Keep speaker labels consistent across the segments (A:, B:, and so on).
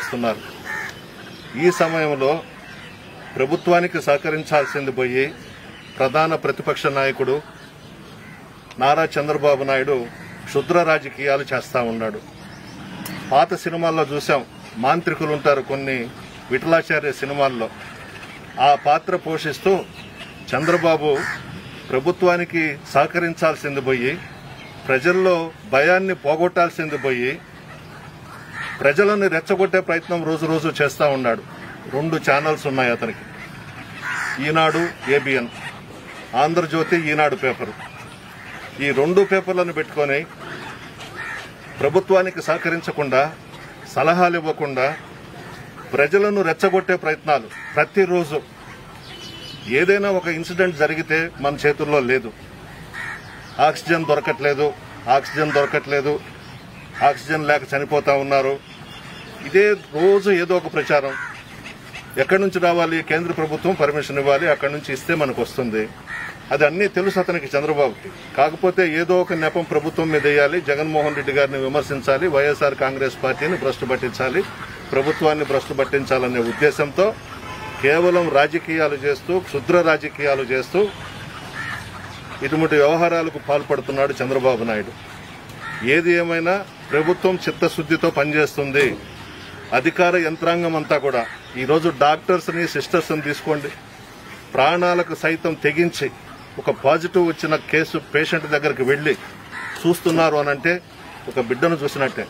A: పనిచేస్తున్నారు ఈ సమయంలో ప్రభుత్వానికి సహకరించాల్సింది పోయి ప్రధాన ప్రతిపక్ష నాయకుడు నారా చంద్రబాబు నాయుడు క్షుద్ర రాజకీయాలు చేస్తా ఉన్నాడు పాత సినిమాల్లో చూసాం మాంత్రికులు ఉంటారు కొన్ని విఠలాచార్య సినిమాల్లో ఆ పాత్ర పోషిస్తూ చంద్రబాబు ప్రభుత్వానికి సహకరించాల్సింది పోయి ప్రజల్లో భయాన్ని పోగొట్టాల్సింది పోయి ప్రజలను రెచ్చగొట్టే ప్రయత్నం రోజు రోజు చేస్తా ఉన్నాడు రెండు ఛానల్స్ ఉన్నాయి అతనికి ఈనాడు ఏబిఎన్ ఆంధ్రజ్యోతి ఈనాడు పేపరు ఈ రెండు పేపర్లను పెట్టుకొని ప్రభుత్వానికి సహకరించకుండా సలహాలు ఇవ్వకుండా ప్రజలను రెచ్చగొట్టే ప్రయత్నాలు ప్రతిరోజు ఏదైనా ఒక ఇన్సిడెంట్ జరిగితే మన చేతుల్లో లేదు ఆక్సిజన్ దొరకట్లేదు ఆక్సిజన్ దొరకట్లేదు ఆక్సిజన్ లేక చనిపోతా ఉన్నారు ఇదే రోజు ఏదో ఒక ప్రచారం ఎక్కడి నుంచి రావాలి కేంద్ర ప్రభుత్వం పర్మిషన్ ఇవ్వాలి అక్కడి నుంచి ఇస్తే మనకు వస్తుంది అది అన్నీ తెలుసు అతనికి చంద్రబాబుకి కాకపోతే ఏదో ఒక నెపం ప్రభుత్వం మీద వేయాలి జగన్మోహన్ రెడ్డి గారిని విమర్శించాలి వైఎస్ఆర్ కాంగ్రెస్ పార్టీని భ్రష్టు పట్టించాలి ప్రభుత్వాన్ని భ్రష్టు పట్టించాలనే ఉద్దేశంతో కేవలం రాజకీయాలు చేస్తూ క్షుద్ర రాజకీయాలు చేస్తూ ఇటువంటి వ్యవహారాలకు పాల్పడుతున్నాడు చంద్రబాబు నాయుడు ఏది ఏమైనా ప్రభుత్వం చిత్తశుద్దితో పనిచేస్తుంది అధికార యంత్రాంగం అంతా కూడా ఈరోజు డాక్టర్స్ని సిస్టర్స్ని తీసుకోండి ప్రాణాలకు సైతం తెగించి ఒక పాజిటివ్ వచ్చిన కేసు పేషెంట్ దగ్గరికి వెళ్లి చూస్తున్నారు అనంటే ఒక బిడ్డను చూసినట్టే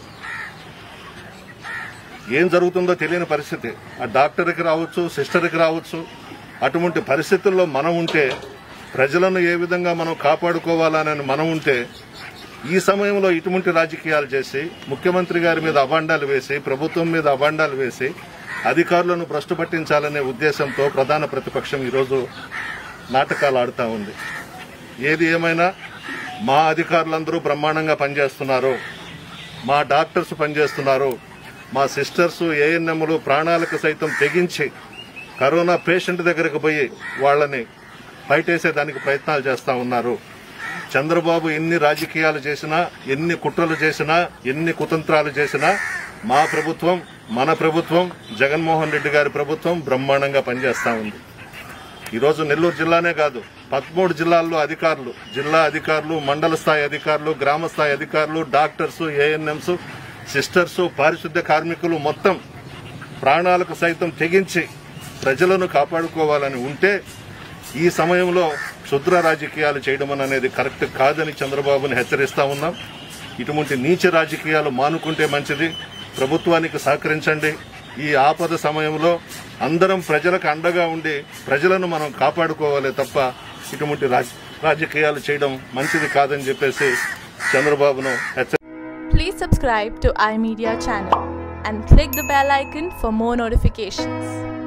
A: ఏం జరుగుతుందో తెలియని పరిస్థితి ఆ డాక్టర్కి రావచ్చు సిస్టర్కి రావచ్చు అటువంటి పరిస్థితుల్లో మనం ఉంటే ప్రజలను ఏ విధంగా మనం కాపాడుకోవాలని మనం ఉంటే ఈ సమయంలో ఇటువంటి రాజకీయాలు చేసి ముఖ్యమంత్రి గారి మీద అభాండాలు వేసి ప్రభుత్వం మీద అభాండాలు వేసి అధికారులను భ్రష్టు పట్టించాలనే ఉద్దేశంతో ప్రధాన ప్రతిపక్షం ఈరోజు నాటకాలు ఆడుతూ ఉంది ఏది ఏమైనా మా అధికారులందరూ బ్రహ్మాండంగా పనిచేస్తున్నారు మా డాక్టర్స్ పనిచేస్తున్నారు మా సిస్టర్స్ ఏఎన్ఎంలు ప్రాణాలకు సైతం తెగించి కరోనా పేషెంట్ దగ్గరకు పోయి వాళ్ళని బయటేసేదానికి ప్రయత్నాలు చేస్తా ఉన్నారు చంద్రబాబు ఎన్ని రాజకీయాలు చేసినా ఎన్ని కుట్రలు చేసినా ఎన్ని కుతంత్రాలు చేసినా మా ప్రభుత్వం మన ప్రభుత్వం జగన్మోహన్ రెడ్డి గారి ప్రభుత్వం బ్రహ్మాండంగా పనిచేస్తా ఉంది ఈరోజు నెల్లూరు జిల్లానే కాదు పదమూడు జిల్లాల్లో అధికారులు జిల్లా అధికారులు మండల స్థాయి అధికారులు గ్రామ స్థాయి అధికారులు డాక్టర్స్ ఏఎన్ఎంస్ సిస్టర్స్ పారిశుద్ధ్య కార్మికులు మొత్తం ప్రాణాలకు సైతం తెగించి ప్రజలను కాపాడుకోవాలని ఉంటే ఈ సమయంలో క్షుద్ర రాజకీయాలు చేయడం అనేది కరెక్ట్ కాదని చంద్రబాబుని హెచ్చరిస్తా ఉన్నాం ఇటువంటి నీచ రాజకీయాలు మానుకుంటే మంచిది ప్రభుత్వానికి సహకరించండి ఈ ఆపద సమయంలో అందరం ప్రజలకు అండగా ఉండి ప్రజలను మనం కాపాడుకోవాలి తప్ప ఇటువంటి రాజ- రాజకీయాలు చేయడం మంచిది కాదని చెప్పేసి చంద్రబాబును హెచ్చరి
B: Please subscribe to iMedia channel and click the bell icon for more notifications.